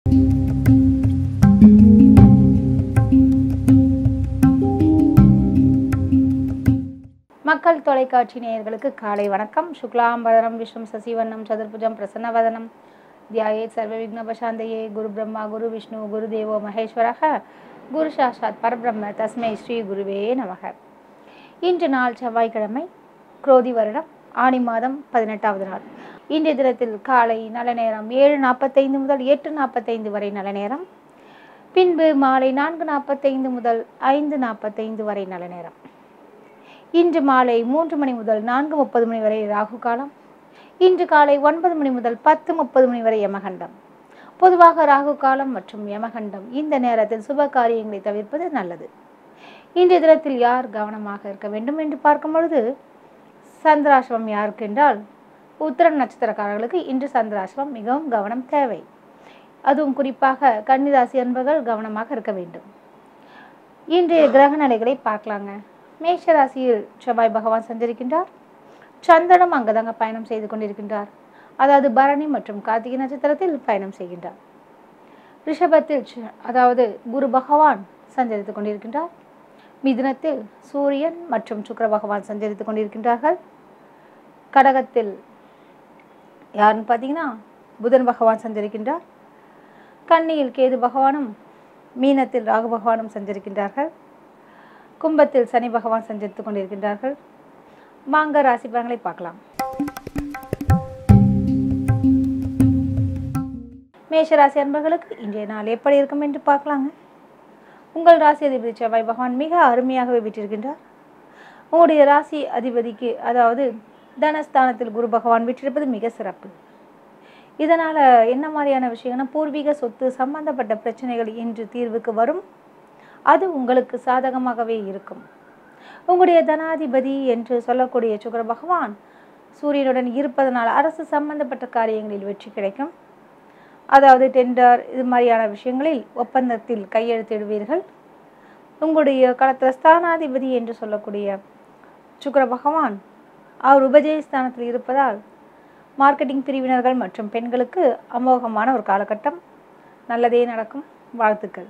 மக்கள் தொலைக்காட்சி நேயர்களுக்கு காலை வணக்கம் சுக்லாம்பரம் விஷ்ணு சசிவண்ணம் சதுர்புஜம் பிரசன்னவதனம் தியாயே சர்வ விக்னபசாந்தையே குரு பிரம்மா குரு விஷ்ணு குரு தேவோ மகேஸ்வரக குரு சாஷாத் பரபிரம்ம தஸ்மை ஸ்ரீ குருவே நமக இன்று நாள் செவ்வாய்க்கிழமை குரோதி வருடம் ஆணி மாதம் பதினெட்டாவது நாள் இன்றைய தினத்தில் காலை நல்ல நேரம் ஏழு நாற்பத்தைந்து முதல் எட்டு நாற்பத்தைந்து வரை நல்ல நேரம் பின்பு மாலை நான்கு நாற்பத்தைந்து முதல் ஐந்து நாற்பத்தைந்து வரை நல்ல நேரம் இன்று மாலை மூன்று மணி முதல் நான்கு முப்பது மணி வரை ராகு காலம் இன்று காலை ஒன்பது மணி முதல் பத்து முப்பது மணி வரை யமகண்டம் பொதுவாக ராகு காலம் மற்றும் யமகண்டம் இந்த நேரத்தில் சுப காரியங்களை தவிர்ப்பது நல்லது இன்றைய தினத்தில் யார் கவனமாக இருக்க வேண்டும் என்று பார்க்கும் பொழுது சந்திராசிரமம் யாருக்கு என்றால் உத்திரம் நட்சத்திரக்காரர்களுக்கு இன்று சந்திராசிரமம் மிகவும் கவனம் தேவை அதுவும் குறிப்பாக கன்னிராசி அன்பர்கள் கவனமாக இருக்க வேண்டும் இன்றைய கிரக நிலைகளை பார்க்கலாங்க மேஷ ராசியில் செவ்வாய் பகவான் சஞ்சரிக்கின்றார் சந்திரனும் அங்கதாங்க பயணம் செய்து கொண்டிருக்கின்றார் அதாவது பரணி மற்றும் கார்த்திகை நட்சத்திரத்தில் பயணம் செய்கின்றார் ரிஷபத்தில் ச- அதாவது குரு பகவான் சஞ்சரித்துக் கொண்டிருக்கின்றார் மிதுனத்தில் சூரியன் மற்றும் சுக்கிர பகவான் சஞ்சரித்துக் கொண்டிருக்கின்றார்கள் கடகத்தில் யாருன்னு பார்த்தீங்கன்னா புதன் பகவான் சஞ்சரிக்கின்றார் கன்னியில் கேது பகவானும் மீனத்தில் ராகு பகவானும் சஞ்சரிக்கின்றார்கள் கும்பத்தில் சனி பகவான் சஞ்சரித்துக் கொண்டிருக்கின்றார்கள் மாங்க ராசி பலன்களை பார்க்கலாம் மேஷ ராசி அன்பர்களுக்கு இன்றைய நாள் எப்படி இருக்கும் என்று பார்க்கலாங்க உங்கள் ராசி அதிபதி செவ்வாய் பகவான் மிக அருமையாகவே விட்டிருக்கின்றார் உங்களுடைய ராசி அதிபதிக்கு அதாவது தனஸ்தானத்தில் குரு பகவான் விட்டிருப்பது மிக சிறப்பு இதனால் என்ன மாதிரியான விஷயம்னா பூர்வீக சொத்து சம்பந்தப்பட்ட பிரச்சனைகள் இன்று தீர்வுக்கு வரும் அது உங்களுக்கு சாதகமாகவே இருக்கும் உங்களுடைய தனாதிபதி என்று சொல்லக்கூடிய சுக்கிர பகவான் சூரியனுடன் இருப்பதனால் அரசு சம்பந்தப்பட்ட காரியங்களில் வெற்றி கிடைக்கும் அதாவது டெண்டர் இது மாதிரியான விஷயங்களில் ஒப்பந்தத்தில் கையெழுத்திடுவீர்கள் உங்களுடைய களத்தில் ஸ்தானாதிபதி என்று சொல்லக்கூடிய சுக்கிர பகவான் அவர் உபஜயஸ்தானத்தில் இருப்பதால் மார்க்கெட்டிங் பிரிவினர்கள் மற்றும் பெண்களுக்கு அமோகமான ஒரு காலகட்டம் நல்லதே நடக்கும் வாழ்த்துக்கள்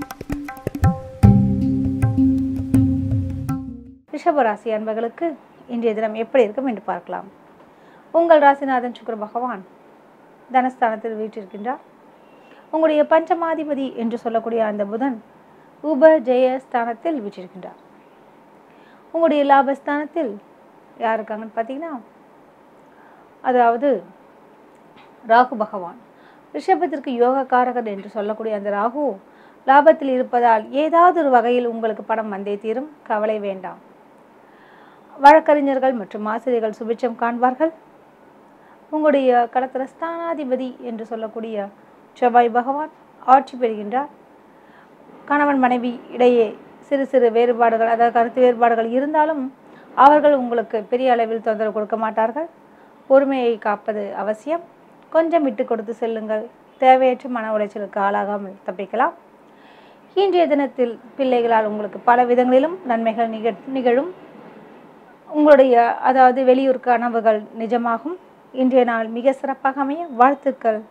ரிஷபராசி அன்பர்களுக்கு இன்றைய தினம் எப்படி இருக்கும் என்று பார்க்கலாம் உங்கள் ராசிநாதன் சுக்கிர பகவான் தனஸ்தானத்தில் வீற்றிருக்கின்றார் உங்களுடைய பஞ்சமாதிபதி என்று சொல்லக்கூடிய அந்த புதன் உப ஜெய ஸ்தானத்தில் வீற்றிருக்கின்றார் உங்களுடைய லாபஸ்தானத்தில் யார் இருக்காங்கன்னு பார்த்தீங்கன்னா அதாவது ராகு பகவான் ரிஷபத்திற்கு யோகக்காரகர் என்று சொல்லக்கூடிய அந்த ராகு லாபத்தில் இருப்பதால் ஏதாவது ஒரு வகையில் உங்களுக்கு பணம் வந்தே தீரும் கவலை வேண்டாம் வழக்கறிஞர்கள் மற்றும் ஆசிரியர்கள் சுபிட்சம் காண்பார்கள் உங்களுடைய களத்திர ஸ்தானாதிபதி என்று சொல்லக்கூடிய செவ்வாய் பகவான் ஆட்சி பெறுகின்றார் கணவன் மனைவி இடையே சிறு சிறு வேறுபாடுகள் அதாவது கருத்து வேறுபாடுகள் இருந்தாலும் அவர்கள் உங்களுக்கு பெரிய அளவில் தொந்தரவு கொடுக்க மாட்டார்கள் பொறுமையை காப்பது அவசியம் கொஞ்சம் விட்டு கொடுத்து செல்லுங்கள் தேவையற்ற மன உளைச்சலுக்கு ஆளாகாமல் தப்பிக்கலாம் இன்றைய தினத்தில் பிள்ளைகளால் உங்களுக்கு பல விதங்களிலும் நன்மைகள் நிக நிகழும் உங்களுடைய அதாவது வெளியூர் கனவுகள் நிஜமாகும் இன்றைய நாள் மிக சிறப்பாக அமைய வாழ்த்துக்கள்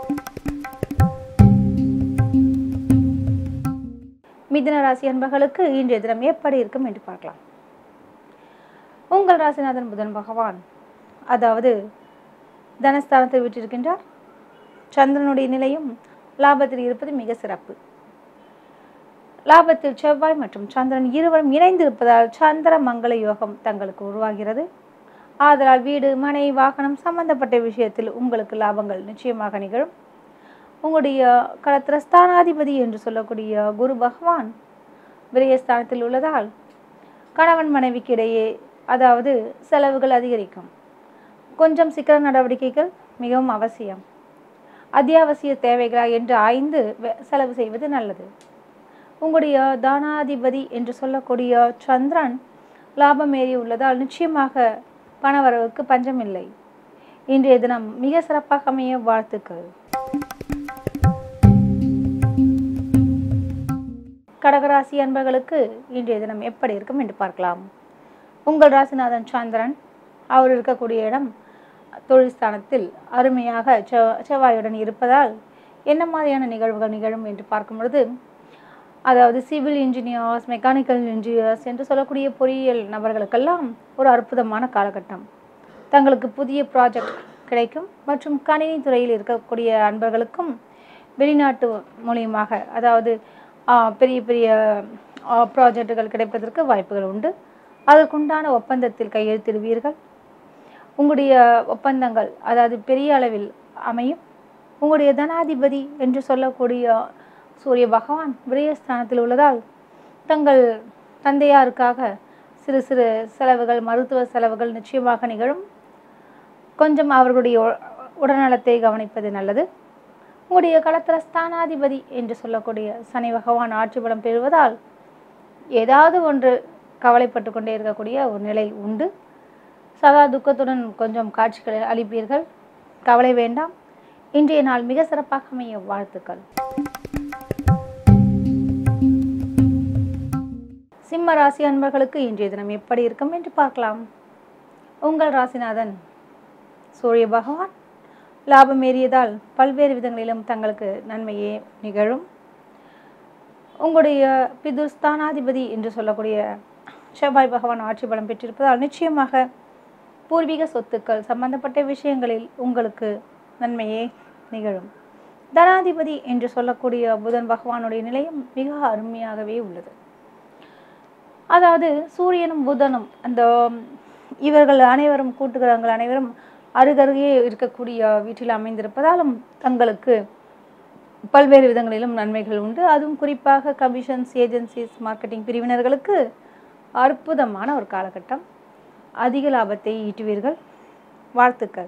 மிதுன ராசி அன்பர்களுக்கு இன்றைய தினம் எப்படி இருக்கும் என்று பார்க்கலாம் உங்கள் ராசிநாதன் புதன் பகவான் அதாவது தனஸ்தானத்தில் விட்டிருக்கின்றார் சந்திரனுடைய நிலையும் லாபத்தில் இருப்பது மிக சிறப்பு லாபத்தில் செவ்வாய் மற்றும் சந்திரன் இருவரும் இணைந்திருப்பதால் சந்திர மங்கள யோகம் தங்களுக்கு உருவாகிறது ஆதலால் வீடு மனை வாகனம் சம்பந்தப்பட்ட விஷயத்தில் உங்களுக்கு லாபங்கள் நிச்சயமாக நிகழும் உங்களுடைய களத்திர ஸ்தானாதிபதி என்று சொல்லக்கூடிய குரு பகவான் விரயஸ்தானத்தில் உள்ளதால் கணவன் மனைவிக்கு இடையே அதாவது செலவுகள் அதிகரிக்கும் கொஞ்சம் சிக்கன நடவடிக்கைகள் மிகவும் அவசியம் அத்தியாவசிய தேவைகளா என்று ஆய்ந்து வெ- செலவு செய்வது நல்லது உங்களுடைய தானாதிபதி என்று சொல்லக்கூடிய சந்திரன் லாபம் ஏறி உள்ளதால் நிச்சயமாக பணவரவுக்கு பஞ்சமில்லை இன்றைய தினம் மிக சிறப்பாக அமைய வாழ்த்துக்கள் கடகராசி அன்பர்களுக்கு இன்றைய தினம் எப்படி இருக்கும் என்று பார்க்கலாம் உங்கள் ராசிநாதன் சந்திரன் அவர் இருக்கக்கூடிய இடம் தொழில் ஸ்தானத்தில் அருமையாக செவ் செவ்வாயுடன் இருப்பதால் என்ன மாதிரியான நிகழ்வுகள் நிகழும் என்று பார்க்கும் பொழுது அதாவது சிவில் இன்ஜினியர்ஸ் மெக்கானிக்கல் இன்ஜினியர்ஸ் என்று சொல்லக்கூடிய பொறியியல் நபர்களுக்கெல்லாம் ஒரு அற்புதமான காலகட்டம் தங்களுக்கு புதிய ப்ராஜெக்ட் கிடைக்கும் மற்றும் கணினி துறையில் இருக்கக்கூடிய அன்பர்களுக்கும் வெளிநாட்டு மூலியமாக அதாவது ஆ, பெரிய பெரிய ப்ராஜெக்டுகள் கிடைப்பதற்கு வாய்ப்புகள் உண்டு அதற்குண்டான ஒப்பந்தத்தில் கையெழுத்திடுவீர்கள் உங்களுடைய ஒப்பந்தங்கள் அதாவது பெரிய அளவில் அமையும் உங்களுடைய தனாதிபதி என்று சொல்லக்கூடிய சூரிய பகவான் விரயஸ்தானத்தில் உள்ளதால் தங்கள் தந்தையாருக்காக சிறு சிறு செலவுகள் மருத்துவ செலவுகள் நிச்சயமாக நிகழும் கொஞ்சம் அவர்களுடைய உ- உடல்நலத்தை கவனிப்பது நல்லது உங்களுடைய களத்திர ஸ்தானாதிபதி என்று சொல்லக்கூடிய சனி பகவான் ஆட்சி பலம் பெறுவதால் ஏதாவது ஒன்று கவலைப்பட்டு கொண்டே இருக்கக்கூடிய ஒரு நிலை உண்டு சதா துக்கத்துடன் கொஞ்சம் காட்சிகளை அளிப்பீர்கள் கவலை வேண்டாம் இன்றைய நாள் மிக சிறப்பாக அமைய வாழ்த்துக்கள் சிம்ம ராசி அன்பர்களுக்கு இன்றைய தினம் எப்படி இருக்கும் என்று பார்க்கலாம் உங்கள் ராசிநாதன் சூரிய பகவான் லாபம் ஏறியதால் பல்வேறு விதங்களிலும் தங்களுக்கு நன்மையே நிகழும் உங்களுடைய பிதுஸ்தானாதிபதி என்று சொல்லக்கூடிய செவ்வாய் பகவான் ஆட்சி பலம் பெற்றிருப்பதால் நிச்சயமாக பூர்வீக சொத்துக்கள் சம்பந்தப்பட்ட விஷயங்களில் உங்களுக்கு நன்மையே நிகழும் தனாதிபதி என்று சொல்லக்கூடிய புதன் பகவானுடைய நிலையம் மிக அருமையாகவே உள்ளது அதாவது சூரியனும் புதனும் அந்த இவர்கள் அனைவரும் கூட்டுகிறவங்கள் அனைவரும் அருகருகே இருக்கக்கூடிய வீட்டில் அமைந்திருப்பதாலும் தங்களுக்கு பல்வேறு விதங்களிலும் நன்மைகள் உண்டு அதுவும் குறிப்பாக கமிஷன்ஸ் ஏஜென்சிஸ் மார்க்கெட்டிங் பிரிவினர்களுக்கு அற்புதமான ஒரு காலகட்டம் அதிக லாபத்தை ஈட்டுவீர்கள் வாழ்த்துக்கள்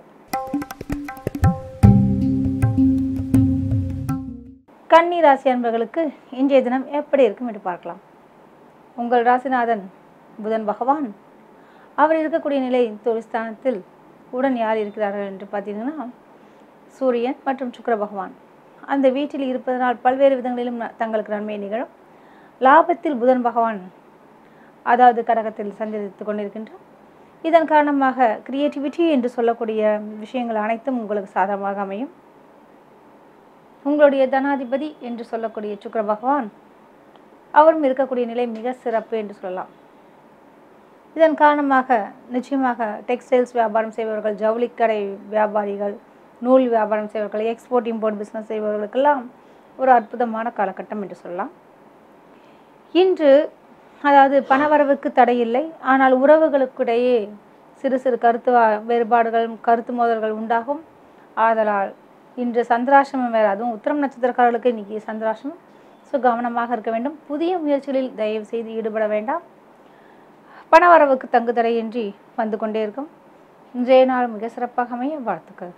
கன்னி ராசி அன்பர்களுக்கு இன்றைய தினம் எப்படி இருக்கும் என்று பார்க்கலாம் உங்கள் ராசிநாதன் புதன் பகவான் அவர் இருக்கக்கூடிய நிலை தொழிற்ஸ்தானத்தில் உடன் யார் இருக்கிறார்கள் என்று பார்த்தீங்கன்னா சூரியன் மற்றும் சுக்கிர பகவான் அந்த வீட்டில் இருப்பதனால் பல்வேறு விதங்களிலும் ந- தங்களுக்கு நன்மை நிகழும் லாபத்தில் புதன் பகவான் அதாவது கடகத்தில் சஞ்சரித்து கொண்டிருக்கின்றார் இதன் காரணமாக கிரியேட்டிவிட்டி என்று சொல்லக்கூடிய விஷயங்கள் அனைத்தும் உங்களுக்கு சாதகமாக அமையும் உங்களுடைய தனாதிபதி என்று சொல்லக்கூடிய சுக்கிர பகவான் அவரும் இருக்கக்கூடிய நிலை மிக சிறப்பு என்று சொல்லலாம் இதன் காரணமாக நிச்சயமாக டெக்ஸ்டைல்ஸ் வியாபாரம் செய்பவர்கள் ஜவுளிக்கடை வியாபாரிகள் நூல் வியாபாரம் செய்பவர்கள் எக்ஸ்போர்ட் இம்போர்ட் பிஸ்னஸ் செய்பவர்களுக்கெல்லாம் ஒரு அற்புதமான காலகட்டம் என்று சொல்லலாம் இன்று அதாவது பணவரவுக்கு தடையில்லை ஆனால் உறவுகளுக்கிடையே சிறு சிறு கருத்து வா- வேறுபாடுகள் கருத்து மோதல்கள் உண்டாகும் ஆதலால் இன்று சந்திராசிரமம் வேறு அதுவும் உத்திரம் நட்சத்திரக்காரர்களுக்கு இன்னைக்கு சந்திராசிரமம் ஸோ கவனமாக இருக்க வேண்டும் புதிய முயற்சிகளில் தயவு செய்து ஈடுபட வேண்டாம் பணவரவுக்கு தங்கு தடையின்றி வந்து கொண்டே இருக்கும் இன்றைய நாள் மிக சிறப்பாக அமைய வாழ்த்துக்கள்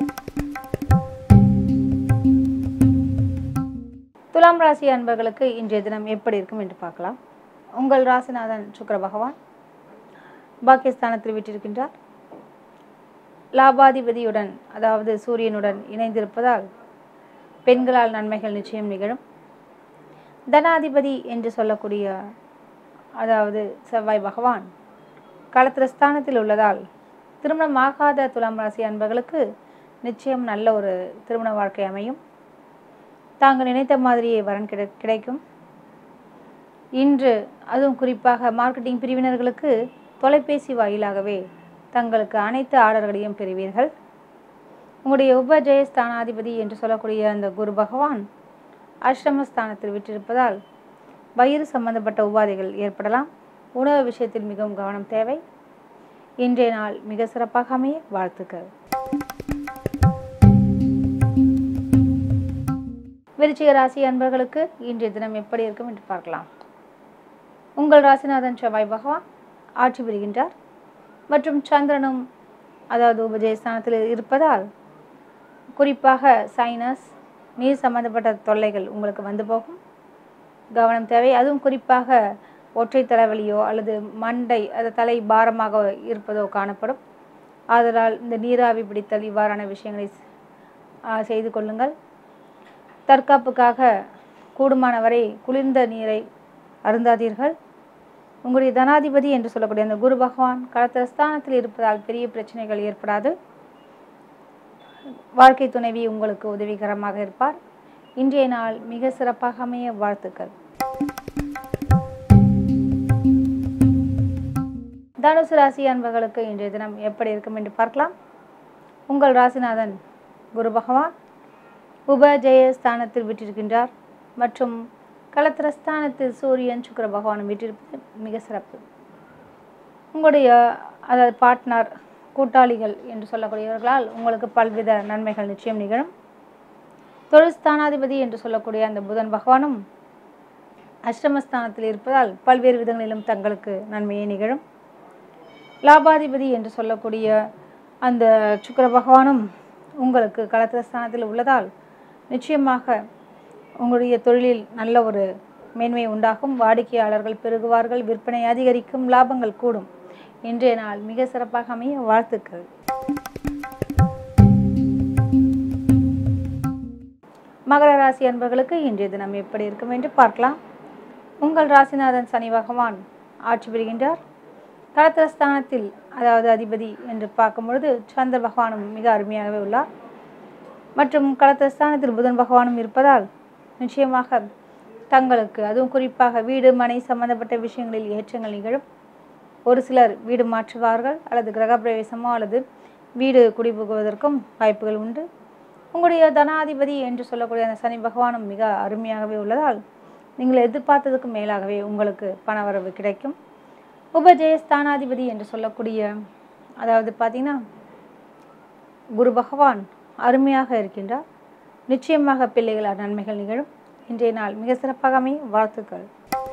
துலாம் ராசி அன்பர்களுக்கு இன்றைய தினம் எப்படி இருக்கும் என்று பார்க்கலாம் உங்கள் ராசிநாதன் சுக்கிர பகவான் பாக்கியஸ்தானத்தில் விட்டிருக்கின்றார் லாபாதிபதியுடன் அதாவது சூரியனுடன் இணைந்திருப்பதால் பெண்களால் நன்மைகள் நிச்சயம் நிகழும் தனாதிபதி என்று சொல்லக்கூடிய அதாவது செவ்வாய் பகவான் களத்திரஸ்தானத்தில் உள்ளதால் திருமணமாகாத துலாம் ராசி அன்பர்களுக்கு நிச்சயம் நல்ல ஒரு திருமண வாழ்க்கை அமையும் தாங்கள் நினைத்த மாதிரியே வரன் கிடை கிடைக்கும் இன்று அதுவும் குறிப்பாக மார்க்கெட்டிங் பிரிவினர்களுக்கு தொலைபேசி வாயிலாகவே தங்களுக்கு அனைத்து ஆர்டர்களையும் பெறுவீர்கள் உங்களுடைய உபஜய ஸ்தானாதிபதி என்று சொல்லக்கூடிய அந்த குரு பகவான் அஷ்டமஸ்தானத்தில் விட்டிருப்பதால் வயிறு சம்பந்தப்பட்ட உபாதைகள் ஏற்படலாம் உணவு விஷயத்தில் மிகவும் கவனம் தேவை இன்றைய நாள் மிக சிறப்பாக அமைய வாழ்த்துக்கள் விருச்சிக ராசி அன்பர்களுக்கு இன்றைய தினம் எப்படி இருக்கும் என்று பார்க்கலாம் உங்கள் ராசிநாதன் செவ்வாய் பகவான் ஆட்சி புரிகின்றார் மற்றும் சந்திரனும் அதாவது உபஜயஸ்தானத்தில் இருப்பதால் குறிப்பாக சைனஸ் நீர் சம்பந்தப்பட்ட தொல்லைகள் உங்களுக்கு வந்து போகும் கவனம் தேவை அதுவும் குறிப்பாக ஒற்றை தலைவலியோ அல்லது மண்டை அது தலை பாரமாக இருப்பதோ காணப்படும் ஆதலால் இந்த நீராவி பிடித்தல் இவ்வாறான விஷயங்களை ஆ, செய்து கொள்ளுங்கள் தற்காப்புக்காக கூடுமான வரை குளிர்ந்த நீரை அருந்தாதீர்கள் உங்களுடைய தனாதிபதி என்று சொல்லக்கூடிய அந்த குரு பகவான் களத்திர ஸ்தானத்தில் இருப்பதால் பெரிய பிரச்சனைகள் ஏற்படாது வாழ்க்கை துணைவி உங்களுக்கு உதவிகரமாக இருப்பார் இன்றைய நாள் மிக சிறப்பாக அமைய வாழ்த்துக்கள் தனுசு ராசி அன்பர்களுக்கு இன்றைய தினம் எப்படி இருக்கும் என்று பார்க்கலாம் உங்கள் ராசிநாதன் குரு பகவான் உபஜய ஸ்தானத்தில் விட்டிருக்கின்றார் மற்றும் கலத்திரஸ்தானத்தில் சூரியன் சுக்கிர பகவானும் விட்டிருப்பது மிக சிறப்பு உங்களுடைய அதாவது பார்ட்னர் கூட்டாளிகள் என்று சொல்லக்கூடியவர்களால் உங்களுக்கு பல்வித நன்மைகள் நிச்சயம் நிகழும் தொழில் ஸ்தானாதிபதி என்று சொல்லக்கூடிய அந்த புதன் பகவானும் அஷ்டமஸ்தானத்தில் இருப்பதால் பல்வேறு விதங்களிலும் தங்களுக்கு நன்மையே நிகழும் லாபாதிபதி என்று சொல்லக்கூடிய அந்த சுக்கிர பகவானும் உங்களுக்கு களத்திரஸ்தானத்தில் உள்ளதால் நிச்சயமாக உங்களுடைய தொழிலில் நல்ல ஒரு மேன்மை உண்டாகும் வாடிக்கையாளர்கள் பெருகுவார்கள் விற்பனை அதிகரிக்கும் லாபங்கள் கூடும் இன்றைய நாள் மிக சிறப்பாக அமைய வாழ்த்துக்கள் மகர ராசி அன்பர்களுக்கு இன்றைய தினம் எப்படி இருக்கும் என்று பார்க்கலாம் உங்கள் ராசிநாதன் சனி பகவான் ஆட்சி பெறுகின்றார் களத்திரஸ்தானத்தில் அதாவது அதிபதி என்று பார்க்கும் பொழுது சந்திர பகவானும் மிக அருமையாகவே உள்ளார் மற்றும் களத்திரஸ்தானத்தில் புதன் பகவானும் இருப்பதால் நிச்சயமாக தங்களுக்கு அதுவும் குறிப்பாக வீடு மனை சம்பந்தப்பட்ட விஷயங்களில் ஏற்றங்கள் நிகழும் ஒரு சிலர் வீடு மாற்றுவார்கள் அல்லது கிரகப்பிரவேசமோ அல்லது வீடு குடிபுகுவதற்கும் வாய்ப்புகள் உண்டு உங்களுடைய தனாதிபதி என்று சொல்லக்கூடிய அந்த சனி பகவானும் மிக அருமையாகவே உள்ளதால் நீங்கள் எதிர்பார்த்ததுக்கு மேலாகவே உங்களுக்கு பணவரவு கிடைக்கும் உபஜயஸ்தானாதிபதி என்று சொல்லக்கூடிய அதாவது பார்த்தீங்கன்னா குரு பகவான் அருமையாக இருக்கின்றார் நிச்சயமாக பிள்ளைகளால் நன்மைகள் நிகழும் இன்றைய நாள் மிக சிறப்பாக அமைய வாழ்த்துக்கள்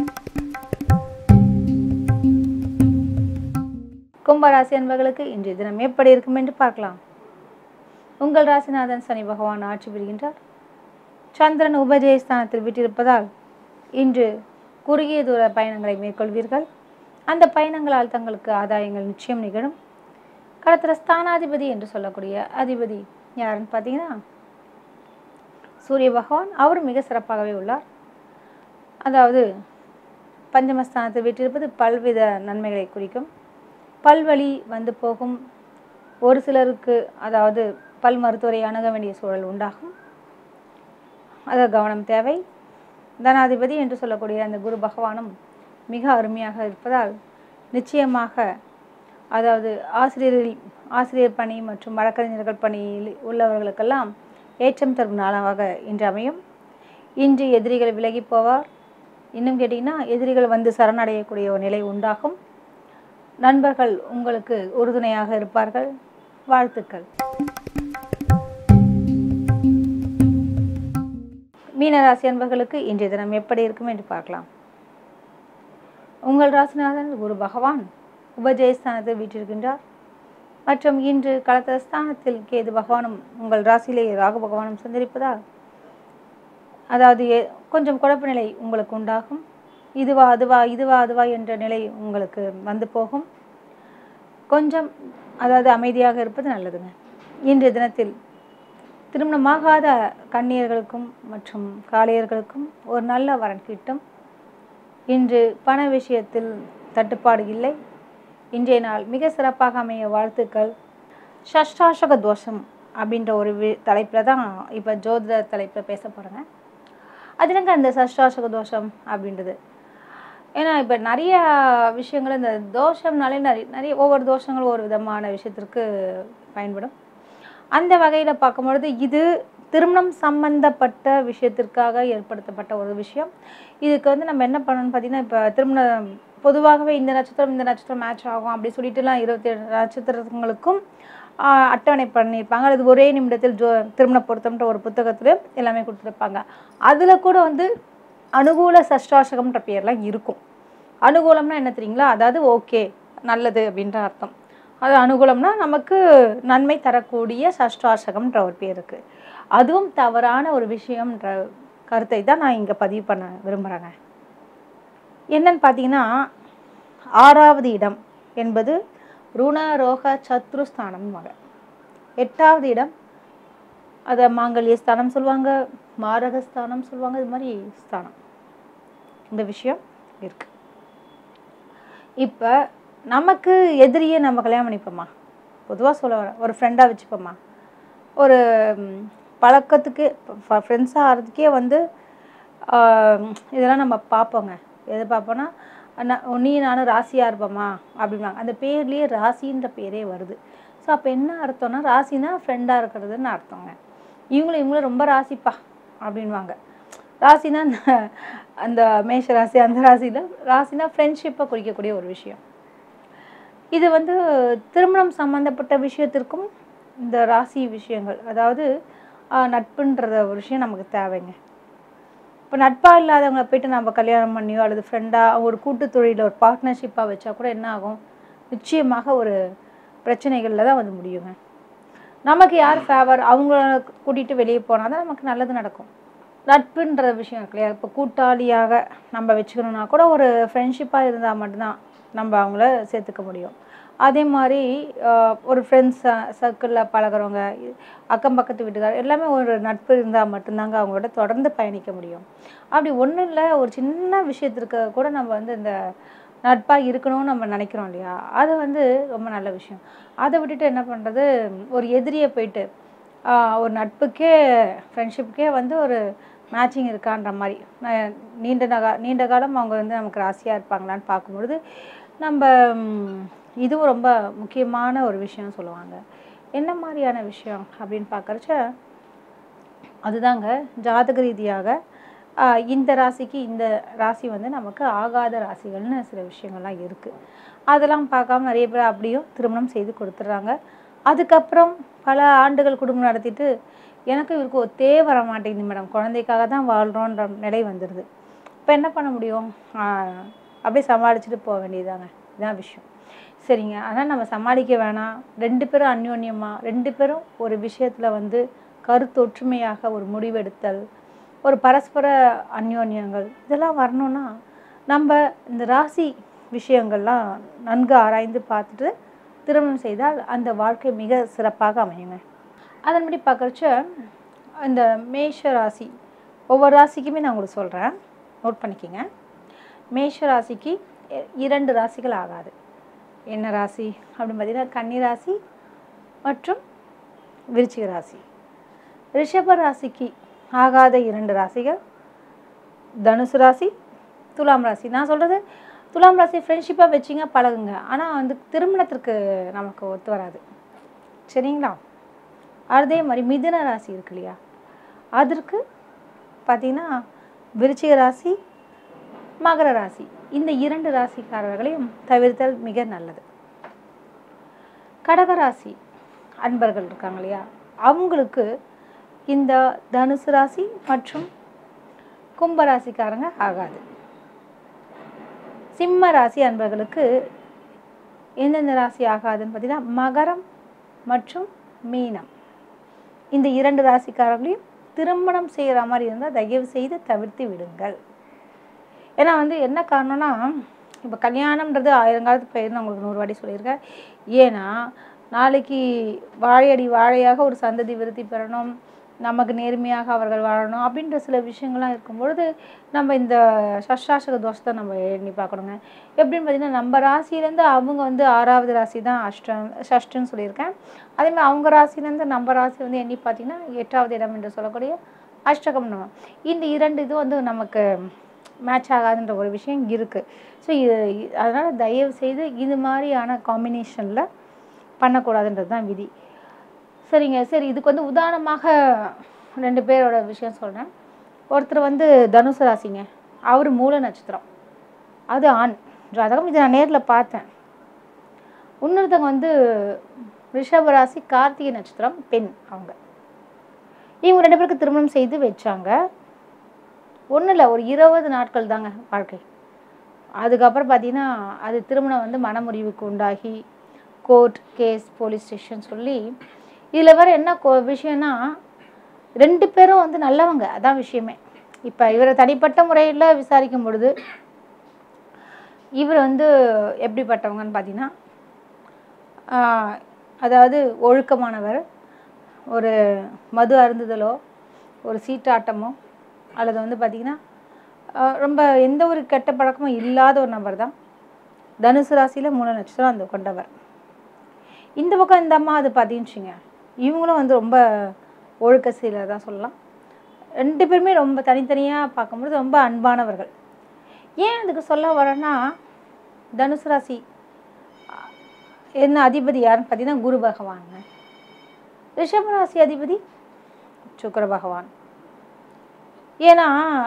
கும்பராசி அன்பர்களுக்கு இன்றைய தினம் எப்படி இருக்கும் என்று பார்க்கலாம் உங்கள் ராசிநாதன் சனி பகவான் ஆட்சி பெறுகின்றார் சந்திரன் உபஜயஸ்தானத்தில் விட்டிருப்பதால் இன்று குறுகிய தூர பயணங்களை மேற்கொள்வீர்கள் அந்த பயணங்களால் தங்களுக்கு ஆதாயங்கள் நிச்சயம் நிகழும் களத்திர ஸ்தானாதிபதி என்று சொல்லக்கூடிய அதிபதி யாருன்னு பார்த்தீங்கன்னா சூரிய பகவான் அவர் மிக சிறப்பாகவே உள்ளார் அதாவது பஞ்சமஸ்தானத்தில் வீட்டிருப்பது பல்வித நன்மைகளை குறிக்கும் பல்வழி வந்து போகும் ஒரு சிலருக்கு அதாவது பல் மருத்துவரை அணுக வேண்டிய சூழல் உண்டாகும் அது கவனம் தேவை தனாதிபதி என்று சொல்லக்கூடிய அந்த குரு பகவானும் மிக அருமையாக இருப்பதால் நிச்சயமாக அதாவது ஆசிரியரில் ஆசிரியர் பணி மற்றும் வழக்கறிஞர்கள் பணியில் உள்ளவர்களுக்கெல்லாம் ஏற்றம் தரும் நாளாக இன்று அமையும் இன்று எதிரிகள் விலகி போவார் இன்னும் கேட்டிங்கன்னா எதிரிகள் வந்து சரணடையக்கூடிய ஒரு நிலை உண்டாகும் நண்பர்கள் உங்களுக்கு உறுதுணையாக இருப்பார்கள் வாழ்த்துக்கள் மீனராசி அன்பர்களுக்கு இன்றைய தினம் எப்படி இருக்கும் என்று பார்க்கலாம் உங்கள் ராசிநாதன் குரு பகவான் உபஜயஸ்தானத்தில் வீற்றிருக்கின்றார் மற்றும் இன்று களத்தஸ்தானத்தில் கேது பகவானும் உங்கள் ராசியிலேயே ராகு பகவானும் சந்தரிப்பதால் அதாவது எ- கொஞ்சம் குழப்ப நிலை உங்களுக்கு உண்டாகும் இதுவா அதுவா இதுவா அதுவா என்ற நிலை உங்களுக்கு வந்து போகும் கொஞ்சம் அதாவது அமைதியாக இருப்பது நல்லதுங்க இன்றைய தினத்தில் திருமணமாகாத கன்னியர்களுக்கும் மற்றும் காளையர்களுக்கும் ஒரு நல்ல வரன் கிட்டும் இன்று பண விஷயத்தில் தட்டுப்பாடு இல்லை இன்றைய நாள் மிக சிறப்பாக அமைய வாழ்த்துக்கள் ஷஷ்டாசக தோஷம் அப்படின்ற ஒரு வி தலைப்பில் தான் இப்போ ஜோதிட தலைப்பில் பேச போகிறேங்க அது என்னங்க அந்த சஷ்டாசக தோஷம் அப்படின்றது ஏன்னா இப்போ நிறைய விஷயங்கள் இந்த தோஷம்னாலே நிறைய நிறைய ஒவ்வொரு தோஷங்களும் ஒரு விதமான விஷயத்திற்கு பயன்படும் அந்த வகையில் பார்க்கும்பொழுது இது திருமணம் சம்பந்தப்பட்ட விஷயத்திற்காக ஏற்படுத்தப்பட்ட ஒரு விஷயம் இதுக்கு வந்து நம்ம என்ன பண்ணணும்னு பார்த்தீங்கன்னா இப்போ திருமணம் பொதுவாகவே இந்த நட்சத்திரம் இந்த நட்சத்திரம் மேட்ச் ஆகும் அப்படி சொல்லிட்டுலாம் இருபத்தேழு நட்சத்திரங்களுக்கும் ஆஹ், அட்டவணை பண்ணியிருப்பாங்க அது ஒரே நிமிடத்தில் ஜோ திருமண பொருத்தம்ன்ற ஒரு புத்தகத்தில் எல்லாமே கொடுத்துருப்பாங்க அதில் கூட வந்து அனுகூல சஷ்டாசகம்ன்ற பேர்லாம் இருக்கும் அனுகூலம்னா என்ன தெரியுங்களா அதாவது ஓகே நல்லது அப்படின்ற அர்த்தம் அது அனுகூலம்னா நமக்கு நன்மை தரக்கூடிய சஷ்டாசகம்ன்ற ஒரு பேர் இருக்குது அதுவும் தவறான ஒரு விஷயம்ன்ற கருத்தை தான் நான் இங்கே பதிவு பண்ண விரும்புகிறேங்க என்னன்னு பார்த்தீங்கன்னா ஆறாவது இடம் என்பது ருண ரோக சத்ருஸ்தானம் வகை எட்டாவது இடம் அதை மாங்கல்ய ஸ்தானம் சொல்லுவாங்க மாரகஸ்தானம் சொல்லுவாங்க இது மாதிரி ஸ்தானம் இந்த விஷயம் இருக்கு இப்போ நமக்கு எதிரியே நம்ம கல்யாணம் பண்ணிப்போமா பொதுவாக சொல்ல வரேன் ஒரு ஃப்ரெண்டாக வச்சுப்போமா ஒரு ம், பழக்கத்துக்கு ஃப்ரெண்ட்ஸாக ஆகிறதுக்கே வந்து ஆஹ், இதெல்லாம் நம்ம பார்ப்போங்க எது பார்ப்போன்னா அண்ணா- நீ நானும் ராசியாக இருப்போமா அப்படிம்பாங்க அந்த பேர்லேயே ராசின்ற பேரே வருது ஸோ அப்போ என்ன அர்த்தம்னா ராசினா ஃப்ரெண்டாக இருக்கிறதுன்னு அர்த்தங்க இவங்களும் இவங்களும் ரொம்ப ராசிப்பா அப்படின்வாங்க ராசினா அந்த- அந்த மேஷ ராசி அந்த ராசியில் ராசினா ஃப்ரெண்ட்ஷிப்பை குறிக்கக்கூடிய ஒரு விஷயம் இது வந்து திருமணம் சம்மந்தப்பட்ட விஷயத்திற்கும் இந்த ராசி விஷயங்கள் அதாவது ஆஹ், நட்புன்றத ஒரு விஷயம் நமக்கு தேவைங்க இப்போ நட்பாக இல்லாதவங்களை போயிட்டு நம்ம கல்யாணம் பண்ணியோ அல்லது ஃப்ரெண்டாக ஒரு கூட்டு தொழிலில் ஒரு பார்ட்னர்ஷிப்பாக வச்சா கூட என்ன ஆகும் நிச்சயமாக ஒரு பிரச்சனைகளில் தான் வந்து முடியுங்க நமக்கு யார் ஃபேவர் அவங்கள கூட்டிகிட்டு வெளியே போனால் தான் நமக்கு நல்லது நடக்கும் நட்புன்ற விஷயம் இருக்கு இல்லையா இப்போ கூட்டாளியாக நம்ம வச்சுக்கணுன்னா கூட ஒரு ஃப்ரெண்ட்ஷிப்பாக இருந்தால் மட்டும்தான் நம்ம அவங்கள சேர்த்துக்க முடியும் அதே மாதிரி ஆஹ், ஒரு ஃப்ரெண்ட்ஸ் சர்க்கிளில் பழகுறவங்க அக்கம் பக்கத்து வீட்டுக்காரர் எல்லாமே ஒரு நட்பு இருந்தால் மட்டும்தாங்க அவங்களோட தொடர்ந்து பயணிக்க முடியும் அப்படி ஒன்றும் இல்லை ஒரு சின்ன விஷயத்திற்கு கூட நம்ம வந்து இந்த நட்பாக இருக்கணும்னு நம்ம நினைக்கிறோம் இல்லையா அது வந்து ரொம்ப நல்ல விஷயம் அதை விட்டுட்டு என்ன பண்ணுறது ஒரு எதிரியை போயிட்டு ஆஹ், ஒரு நட்புக்கே ஃப்ரெண்ட்ஷிப்புக்கே வந்து ஒரு மேட்சிங் இருக்கான்ற மாதிரி நான் நீண்ட நகா நீண்ட காலம் அவங்க வந்து நமக்கு ராசியாக இருப்பாங்களான்னு பார்க்கும்பொழுது நம்ம ம், இதுவும் ரொம்ப முக்கியமான ஒரு விஷயம் சொல்லுவாங்க என்ன மாதிரியான விஷயம் அப்படின்னு பார்க்குறச்ச அதுதாங்க ஜாதக ரீதியாக ஆஹ், இந்த ராசிக்கு இந்த ராசி வந்து நமக்கு ஆகாத ராசிகள்னு சில விஷயங்கள்லாம் இருக்குது அதெல்லாம் பார்க்காம நிறைய பேர் அப்படியும் திருமணம் செய்து கொடுத்துட்றாங்க அதுக்கப்புறம் பல ஆண்டுகள் குடும்பம் நடத்திட்டு எனக்கு இவருக்கு ஒத்தே வர மாட்டேங்குது மேடம் குழந்தைக்காக தான் வாழ்கிறோன்ற நிலை வந்துடுது இப்போ என்ன பண்ண முடியும் ஆஹ், அப்படியே சமாளிச்சுட்டு போக வேண்டியதாங்க இதுதான் விஷயம் சரிங்க ஆனால் நம்ம சமாளிக்க வேணாம் ரெண்டு பேரும் அந்யோன்யமாக ரெண்டு பேரும் ஒரு விஷயத்தில் வந்து கருத்தொற்றுமையாக ஒரு முடிவெடுத்தல் ஒரு பரஸ்பர அந்யோன்யங்கள் இதெல்லாம் வரணும்னா நம்ம இந்த ராசி விஷயங்கள்லாம் நன்கு ஆராய்ந்து பார்த்துட்டு திருமணம் செய்தால் அந்த வாழ்க்கை மிக சிறப்பாக அமையுங்க அதன்படி பார்க்குறச்ச இந்த மேஷ ராசி ஒவ்வொரு ராசிக்குமே நான் உங்களுக்கு சொல்கிறேன் நோட் பண்ணிக்கோங்க மேஷ ராசிக்கு இ- இரண்டு ராசிகள் ஆகாது என்ன ராசி அப்படின்னு பார்த்தீங்கன்னா கன்னி ராசி மற்றும் விருச்சிக ராசி ரிஷப ராசிக்கு ஆகாத இரண்டு ராசிகள் தனுசு ராசி துலாம் ராசி நான் சொல்கிறது துலாம் ராசி ஃப்ரெண்ட்ஷிப்பாக வச்சிங்க பழகுங்க ஆனால் வந்து திருமணத்திற்கு நமக்கு ஒத்து வராது சரிங்களா அதே மாதிரி மிதுன ராசி இருக்கு இல்லையா அதற்கு பார்த்தீங்கன்னா விருச்சிக ராசி மகர ராசி இந்த இரண்டு ராசிக்காரர்களையும் தவிர்த்தல் மிக நல்லது கடகராசி அன்பர்கள் இருக்காங்க இல்லையா அவங்களுக்கு இந்த தனுசு ராசி மற்றும் கும்ப ராசிக்காரங்க ஆகாது சிம்ம ராசி அன்பர்களுக்கு எந்தெந்த ராசி ஆகாதுன்னு பார்த்தீங்கன்னா மகரம் மற்றும் மீனம் இந்த இரண்டு ராசிக்காரர்களையும் திருமணம் செய்கிற மாதிரி இருந்தால் தயவு செய்து தவிர்த்து விடுங்கள் ஏன்னா வந்து என்ன காரணம்னா இப்போ கல்யாணம்ன்றது ஆயிரங்காலத்து பயிர் நான் உங்களுக்கு நூறு வாட்டி சொல்லியிருக்கேன் ஏன்னா நாளைக்கு வாழையடி வாழையாக ஒரு சந்ததி விருத்தி பெறணும் நமக்கு நேர்மையாக அவர்கள் வாழணும் அப்படின்ற சில விஷயங்கள்லாம் இருக்கும் பொழுது நம்ம இந்த சஷ்டாசக தோஷத்தை நம்ம எண்ணி பார்க்கணுங்க எப்படின்னு பார்த்தீங்கன்னா நம்ம ராசியிலேருந்து அவங்க வந்து ஆறாவது ராசி தான் அஷ்டம் ஷஷ்டன்னு சொல்லியிருக்கேன் அதே மாதிரி அவங்க ராசியிலேருந்து நம்ம ராசி வந்து எண்ணி பார்த்தீங்கன்னா எட்டாவது இடம் என்று சொல்லக்கூடிய அஷ்டகம் நம்ம இந்த இரண்டு இது வந்து நமக்கு மேட்ச் ஆகாதுன்ற ஒரு விஷயம் இருக்குது ஸோ இது அதனால் தயவு செய்து இது மாதிரியான காம்பினேஷனில் பண்ணக்கூடாதுன்றது தான் விதி சரிங்க சரி இதுக்கு வந்து உதாரணமாக ரெண்டு பேரோட விஷயம் சொல்கிறேன் ஒருத்தர் வந்து தனுசு ராசிங்க அவர் மூல நட்சத்திரம் அது ஆண் ஜாதகம் இதை நான் நேரில் பார்த்தேன் இன்னொருத்தவங்க வந்து ரிஷப ராசி கார்த்திகை நட்சத்திரம் பெண் அவங்க இவங்க ரெண்டு பேருக்கு திருமணம் செய்து வச்சாங்க ஒன்றும் இல்லை ஒரு இருபது நாட்கள் தாங்க வாழ்க்கை அதுக்கப்புறம் பார்த்தீங்கன்னா அது திருமணம் வந்து மனமுறிவுக்கு உண்டாகி கோர்ட் கேஸ் போலீஸ் ஸ்டேஷன் சொல்லி இதில் வேற என்ன கொ- விஷயம்னா ரெண்டு பேரும் வந்து நல்லவங்க அதான் விஷயமே இப்போ இவரை தனிப்பட்ட முறையில் விசாரிக்கும் பொழுது இவர் வந்து எப்படிப்பட்டவங்கன்னு பார்த்தீங்கன்னா ஆஹ், அதாவது ஒழுக்கமானவர் ஒரு மது அருந்துதலோ ஒரு சீட்டாட்டமோ அல்லது வந்து பார்த்திங்கன்னா ஆஹ், ரொம்ப எந்த ஒரு கெட்ட பழக்கமும் இல்லாத ஒரு நபர் தான் தனுசு ராசியில் மூல நட்சத்திரம் அந்த கொண்டவர் இந்த பக்கம் இந்த அம்மா அது பார்த்தீங்கன்னு இவங்களும் வந்து ரொம்ப ஒழுக்க சீலர் தான் சொல்லலாம் ரெண்டு பேருமே ரொம்ப தனித்தனியாக பார்க்கும்பொழுது ரொம்ப அன்பானவர்கள் ஏன் அதுக்கு சொல்ல வரேன்னா தனுசு ராசி அஹ், என்ன அதிபதி யாருன்னு பார்த்தீங்கன்னா குரு பகவான் ரிஷபராசி அதிபதி சுக்கிர பகவான் ஏன்னா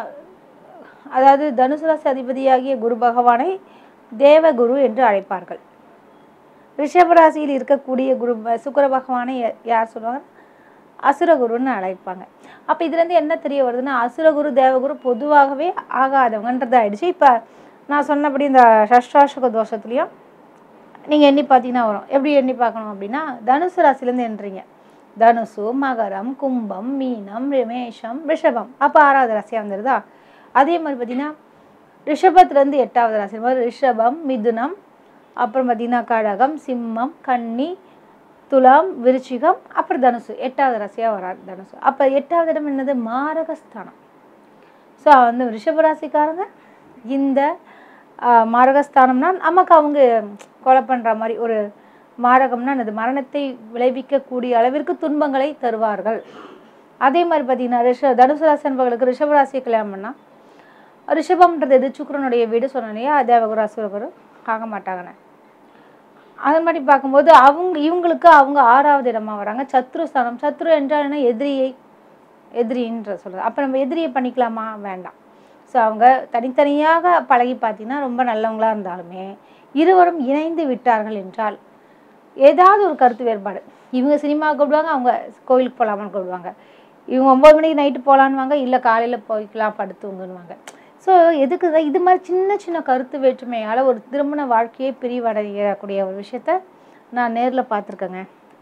அதாவது தனுசு ராசி அதிபதியாகிய குரு பகவானை தேவகுரு என்று அழைப்பார்கள் ரிஷபராசியில் இருக்கக்கூடிய குரு ப- சுக்கிர பகவானை யா- யார் சொல்லுவாங்க அசுரகுருன்னு அழைப்பாங்க அப்போ இதுலேருந்து என்ன தெரிய வருதுன்னா அசுரகுரு தேவகுரு பொதுவாகவே ஆகாதவங்கன்றது ஆயிடுச்சு இப்போ நான் சொன்னபடி இந்த ஷஷ்டாசக தோஷத்துலேயும் நீங்கள் எண்ணி பார்த்தீங்கன்னா வரும் எப்படி எண்ணி பார்க்கணும் அப்படின்னா தனுசு ராசிலேருந்து எண்றீங்க தனுசு மகரம் கும்பம் மீனம் மேஷம் ரிஷபம் அப்போ ஆறாவது ராசியாக வந்துடுதா அதே மாதிரி பார்த்தீங்கன்னா ரிஷபத்துலேருந்து எட்டாவது ராசி இந்த மாதிரி ரிஷபம் மிதுனம் அப்புறம் பார்த்தீங்கன்னா கடகம் சிம்மம் கன்னி துலாம் விருச்சிகம் அப்புறம் தனுசு எட்டாவது ராசியாக வராது தனுசு அப்போ எட்டாவது இடம் என்னது மாரகஸ்தானம் ஸோ வந்து ரிஷபராசிக்காரங்க இந்த ஆஹ், மாரகஸ்தானம்னா நமக்கு அவங்க கொலை பண்ணுற மாதிரி ஒரு மாரகம்னா என்னது மரணத்தை விளைவிக்கக்கூடிய அளவிற்கு துன்பங்களை தருவார்கள் அதே மாதிரி பார்த்தீங்கன்னா ரிஷ தனுசு ராசி என்பவர்களுக்கு ரிஷபராசியை கல்யாணம் பண்ணால் ரிஷபம்ன்றது எது சுக்கிரனுடைய வீடு சொன்னலையா தேவகுரு அசுரகுரு ஆக மாட்டாங்கண்ணே அது மாதிரி பார்க்கும்போது அவங்க இவங்களுக்கு அவங்க ஆறாவது இடமா வராங்க சத்ரு ஸ்தானம் சத்ரு என்றால் என்ன எதிரியை எதிரின்ற சொல்கிறது அப்போ நம்ம எதிரியை பண்ணிக்கலாமா வேண்டாம் ஸோ அவங்க தனித்தனியாக பழகி பார்த்தீங்கன்னா ரொம்ப நல்லவங்களா இருந்தாலுமே இருவரும் இணைந்து விட்டார்கள் என்றால் ஏதாவது ஒரு கருத்து வேறுபாடு இவங்க சினிமாவுக்கு கூப்பிடுவாங்க அவங்க கோவிலுக்கு போகலாமான்னு கூப்பிடுவாங்க இவங்க ஒம்பது மணிக்கு நைட்டு போகலான்னுவாங்க இல்லை காலையில் போய்க்கலாம் படுத்துவங்கன்னுவாங்க ஸோ எதுக்கு தான் இது மாதிரி சின்ன சின்ன கருத்து வேற்றுமையால் ஒரு திருமண வாழ்க்கையே பிரிவடையக்கூடிய ஒரு விஷயத்த நான் நேரில் பார்த்துருக்கேங்க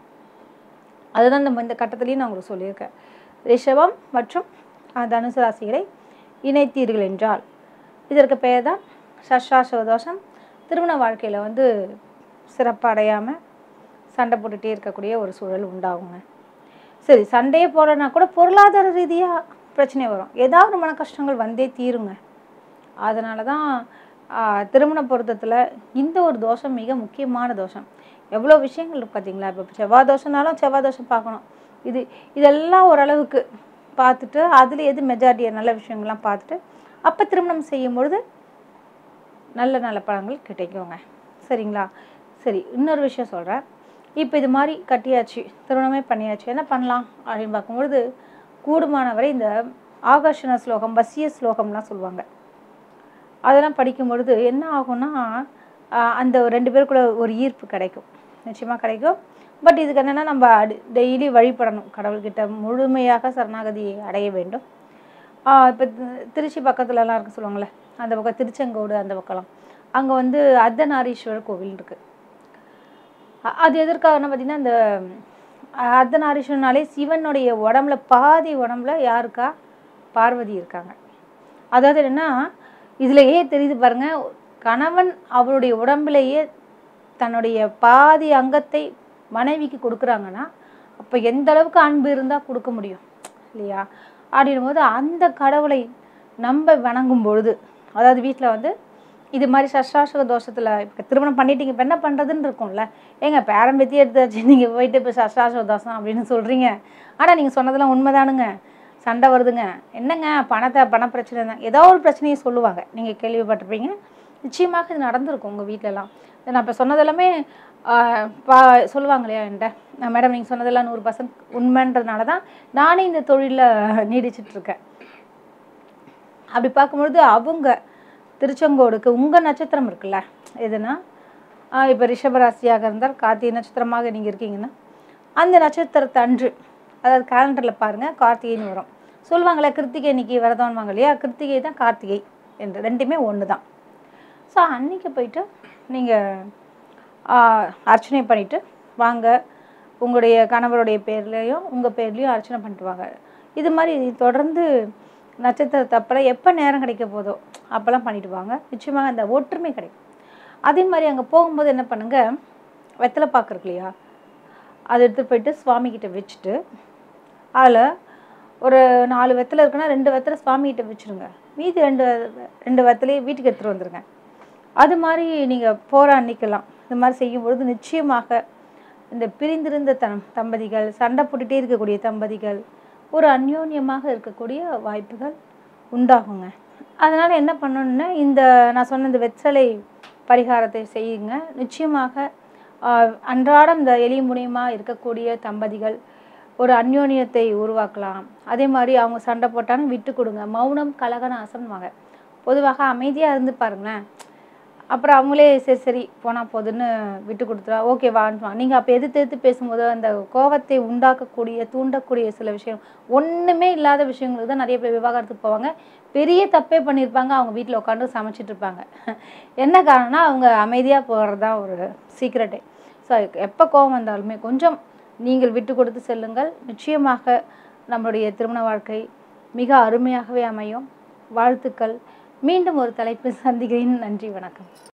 அதுதான் நம்ம இந்த கட்டத்துலேயும் நான் உங்களுக்கு சொல்லியிருக்கேன் ரிஷபம் மற்றும் அஹ், தனுசு ராசிகளை இணைத்தீர்கள் என்றால் இதற்கு பெயர் தான் சஷ்டாசவ தோஷம் திருமண வாழ்க்கையில் வந்து சிறப்படையாமல் சண்டை போட்டுகிட்டே இருக்கக்கூடிய ஒரு சூழல் உண்டாகுங்க சரி சண்டையே போடனா கூட பொருளாதார ரீதியாக பிரச்சனை வரும் ஏதாவது மன கஷ்டங்கள் வந்தே தீருங்க அதனால தான் ஆஹ், திருமண பொருத்தத்தில் இந்த ஒரு தோஷம் மிக முக்கியமான தோஷம் எவ்வளோ விஷயங்கள் இருக்கு பார்த்தீங்களா இப்போ செவ்வாய் தோஷம்னாலும் செவ்வாய் தோஷம் பார்க்கணும் இது இதெல்லாம் ஓரளவுக்கு பார்த்துட்டு அதில் எது மெஜாரிட்டி நல்ல விஷயங்கள்லாம் பார்த்துட்டு அப்போ திருமணம் செய்யும் பொழுது நல்ல நல்ல பலன்கள் கிடைக்குங்க சரிங்களா சரி இன்னொரு விஷயம் சொல்கிறேன் இப்போ இது மாதிரி கட்டியாச்சு திருமணமே பண்ணியாச்சு என்ன பண்ணலாம் அப்படின்னு பார்க்கும்பொழுது கூடுமானவரை இந்த ஆகர்ஷண ஸ்லோகம் வசிய ஸ்லோகம்லாம் சொல்லுவாங்க அதெல்லாம் படிக்கும் பொழுது என்ன ஆகும்னா ஆஹ் அந்த ஒரு ரெண்டு பேருக்குள்ள ஒரு ஈர்ப்பு கிடைக்கும் நிச்சயமாக கிடைக்கும் பட் இதுக்கு என்னென்னா நம்ம டெய்லி வழிபடணும் கடவுள்கிட்ட முழுமையாக சரணாகதியை அடைய வேண்டும் இப்போ திருச்சி பக்கத்துலலாம் இருக்கு சொல்லுவாங்கள்ல அந்த பக்கம் திருச்செங்கோடு அந்த பக்கம்லாம் அங்கே வந்து அர்த்தநாரீஸ்வரர் கோவில் இருக்குது அ- அது எதற்காகனா பார்த்தீங்கன்னா இந்த அஹ், அர்த்தநாரீஸ்வரனாலே சிவனுடைய உடம்புல பாதி உடம்புல யாருக்கா பார்வதி இருக்காங்க அதாவது என்னன்னா இதுலயே தெரியுது பாருங்க கணவன் அவருடைய உடம்புலேயே தன்னுடைய பாதி அங்கத்தை மனைவிக்கு கொடுக்குறாங்கன்னா அப்போ எந்த அளவுக்கு அன்பு இருந்தால் கொடுக்க முடியும் இல்லையா அப்படின்னும் போது அந்த கடவுளை நம்ப வணங்கும் பொழுது அதாவது வீட்டில் வந்து இது மாதிரி சஷ்டாசக தோஷத்தில் இப்போ திருமணம் பண்ணிட்டீங்க இப்போ என்ன பண்ணுறதுன்னு இருக்கும்ல ஏங்க பேரம்பத்தி எடுத்தாச்சு நீங்கள் போயிட்டு இப்போ சஷ்டாசக தோஷம் அப்படின்னு சொல்கிறீங்க ஆனால் நீங்கள் சொன்னதெல்லாம் உண்மைதானுங்க சண்டை வருதுங்க என்னங்க பணத்தை பண பிரச்சனை தான் ஏதோ ஒரு பிரச்சனையை சொல்லுவாங்க நீங்கள் கேள்விப்பட்டிருப்பீங்க நிச்சயமாக இது நடந்திருக்கும் உங்கள் வீட்டிலலாம் நான் இப்போ சொன்னதெல்லாமே ஆஹ், பா சொல்லுவாங்க இல்லையா என்கிட்ட மேடம் நீங்கள் சொன்னதெல்லாம் நூறு பர்சன்ட் உண்மைன்றதுனால தான் நானே இந்த தொழிலில் நீடிச்சிட்டு இருக்கேன் அப்படி பார்க்கும்பொழுது அவங்க திருச்செங்கோடுக்கு உங்கள் நட்சத்திரம் இருக்குல்ல எதுனா இப்போ ரிஷபராசியாக இருந்தால் கார்த்திகை நட்சத்திரமாக நீங்கள் இருக்கீங்கன்னா அந்த நட்சத்திரத்தை அன்று அதாவது கேலண்டரில் பாருங்கள் கார்த்திகைன்னு வரும் சொல்லுவாங்களே கிருத்திகை இன்னைக்கு விரதம்வாங்க இல்லையா கிருத்திகை தான் கார்த்திகை என்று ரெண்டுமே ஒன்று தான் ஸோ அன்னைக்கு போயிட்டு நீங்கள் அர்ச்சனை பண்ணிவிட்டு வாங்க உங்களுடைய கணவருடைய பேர்லேயும் உங்கள் பேர்லேயும் அர்ச்சனை பண்ணிட்டு வாங்க இது மாதிரி தொடர்ந்து நட்சத்திரத்தை அப்புறம் எப்போ நேரம் கிடைக்க போதோ அப்போல்லாம் பண்ணிட்டு வாங்க நிச்சயமாக அந்த ஒற்றுமை கிடைக்கும் அதே மாதிரி அங்கே போகும்போது என்ன பண்ணுங்க வெத்தலை பாக்கு இருக்கு இல்லையா அதை எடுத்துகிட்டு போயிட்டு சுவாமிகிட்ட வச்சுட்டு அதில் ஒரு நாலு வெத்தலை இருக்குன்னா ரெண்டு வெத்தலை சுவாமிகிட்ட வச்சுருங்க மீதி ரெண்டு ரெண்டு வெத்தலையை வீட்டுக்கு எடுத்துகிட்டு வந்துடுங்க அது மாதிரி நீங்கள் போகிற அன்னைக்கெல்லாம் இது மாதிரி செய்யும் பொழுது நிச்சயமாக இந்த பிரிந்திருந்த தம் தம்பதிகள் சண்டை போட்டுகிட்டே இருக்கக்கூடிய தம்பதிகள் ஒரு அந்யோன்யமாக இருக்கக்கூடிய வாய்ப்புகள் உண்டாகுங்க அதனால் என்ன பண்ணணும்னா இந்த நான் சொன்ன இந்த வெற்றலை பரிகாரத்தை செய்யுங்க நிச்சயமாக ஆஹ், அன்றாடம் இந்த எளிய மூலியமா இருக்கக்கூடிய தம்பதிகள் ஒரு அந்யோன்யத்தை உருவாக்கலாம் அதே மாதிரி அவங்க சண்டை போட்டாலும் விட்டு கொடுங்க மௌனம் கலகநாசம்வாங்க பொதுவாக அமைதியாக இருந்து பாருங்களேன் அப்புறம் அவங்களே சரி சரி போனால் போதுன்னு விட்டு கொடுத்துருவா ஓகே வான்வாங்க நீங்கள் அப்போ எதிர்த்து எதிர்த்து பேசும்போது அந்த கோவத்தை உண்டாக்கக்கூடிய தூண்டக்கூடிய சில விஷயம் ஒன்றுமே இல்லாத விஷயங்களுக்கு தான் நிறைய பேர் விவாகரத்துக்கு போவாங்க பெரிய தப்பே பண்ணியிருப்பாங்க அவங்க வீட்டில் உட்காந்து சமைச்சிட்டு இருப்பாங்க என்ன காரணம்னா அவங்க அமைதியாக போகிறது தான் ஒரு சீக்ரெட்டே ஸோ எப்போ கோவம் வந்தாலுமே கொஞ்சம் நீங்கள் விட்டு கொடுத்து செல்லுங்கள் நிச்சயமாக நம்மளுடைய திருமண வாழ்க்கை மிக அருமையாகவே அமையும் வாழ்த்துக்கள் மீண்டும் ஒரு தலைப்பில் சந்திக்கிறேன் நன்றி வணக்கம்